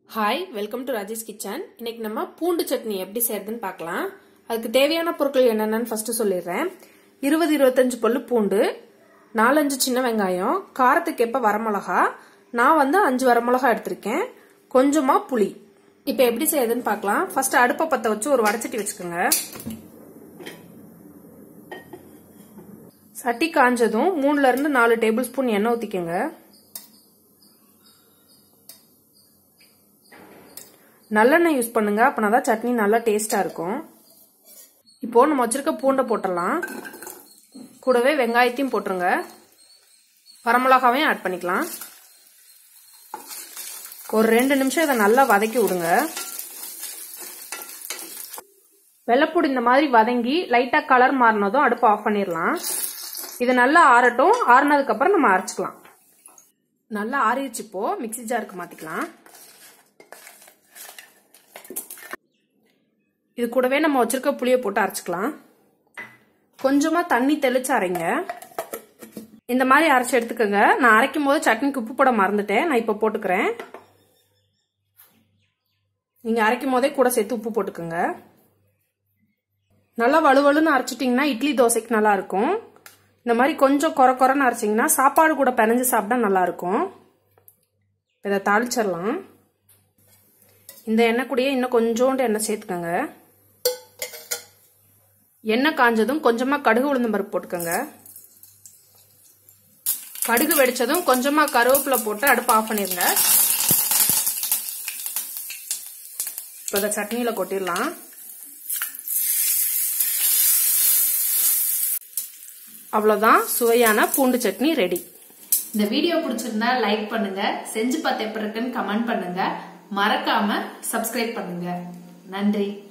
hi welcome to Rajesh kitchen இன்னைக்கு நம்ம பூண்டு சட்னி எப்படி செய்யறதுன்னு பார்க்கலாம் அதுக்கு தேவையான பொருட்கள் என்னென்னு ஃபர்ஸ்ட் சொல்லிடுறேன் இருபது இருபத்தஞ்சு பல்லு பூண்டு நாலஞ்சு சின்ன வெங்காயம் காரத்துக்கு எப்ப வரமிளகா நான் வந்து அஞ்சு வரமிளகா எடுத்திருக்கேன் கொஞ்சமா புளி இப்போ எப்படி செய்யறதுன்னு பார்க்கலாம் ஃபர்ஸ்ட் அடுப்பை பத்த வச்சு ஒரு வடச்சட்டி வச்சுக்கோங்க சட்டி காஞ்சதும் மூணுல இருந்து நாலு டேபிள் ஸ்பூன் எண்ணெய் ஊத்திக்கோங்க நல்லெண்ணெய் யூஸ் பண்ணுங்க அப்பனா தான் சட்னி நல்லா டேஸ்டா இருக்கும் இப்போ நம்ம வச்சிருக்க பூண்டை போட்டுடலாம் கூடவே வெங்காயத்தையும் போட்டுருங்க வரமிளகாவையும் ஆட் பண்ணிக்கலாம் ஒரு ரெண்டு நிமிஷம் இதை நல்லா வதக்கி விடுங்க வெள்ளைப்பூடி இந்த மாதிரி வதங்கி லைட்டா கலர் மாறினதும் அடுப்பு ஆஃப் பண்ணிடலாம் இது நல்லா ஆறட்டும் ஆறுனதுக்கு அப்புறம் நம்ம அரைச்சிக்கலாம் நல்லா ஆறிடுச்சு இப்போ மிக்சி ஜாருக்கு மாத்திக்கலாம் இது கூடவே நம்ம வச்சிருக்க புளியை போட்டு அரைச்சிக்கலாம் கொஞ்சமா தண்ணி தெளிச்சு அரைங்க இந்த மாதிரி அரைச்சு எடுத்துக்கோங்க நான் அரைக்கும் போது சட்னிக்கு உப்பு போட மறந்துட்டேன் நான் இப்போ போட்டுக்கிறேன் நீங்க அரைக்கும் போதே கூட சேர்த்து உப்பு போட்டுக்கோங்க நல்லா வலுவலுன்னு அரைச்சிட்டிங்கன்னா இட்லி தோசைக்கு நல்லா இருக்கும் இந்த மாதிரி கொஞ்சம் குறை குறைன்னு அரைச்சிங்கன்னா சாப்பாடு கூட பிணைஞ்சு சாப்பிட்டா நல்லா இருக்கும் இதை தாளிச்சிடலாம் இந்த எண்ணெய் கூடயே இன்னும் கொஞ்சோண்டு எண்ணெய் சேர்த்துக்கோங்க எண்ணெய் காஞ்சதும் கொஞ்சமா கடுகு உளுந்தம் பருப்பு போட்டுக்கோங்க கடுகு வெடிச்சதும் கொஞ்சமா கருவேப்பிலை போட்டு அடுப்பு ஆஃப் பண்ணிருங்க இப்போ இந்த சட்னியில கொட்டிடலாம் அவ்வளோதான் சுவையான பூண்டு சட்னி ரெடி இந்த வீடியோ பிடிச்சிருந்தா லைக் பண்ணுங்க செஞ்சு பார்த்த எப்படி இருக்குன்னு கமெண்ட் பண்ணுங்க மறக்காம சப்ஸ்கிரைப் பண்ணுங்க நன்றி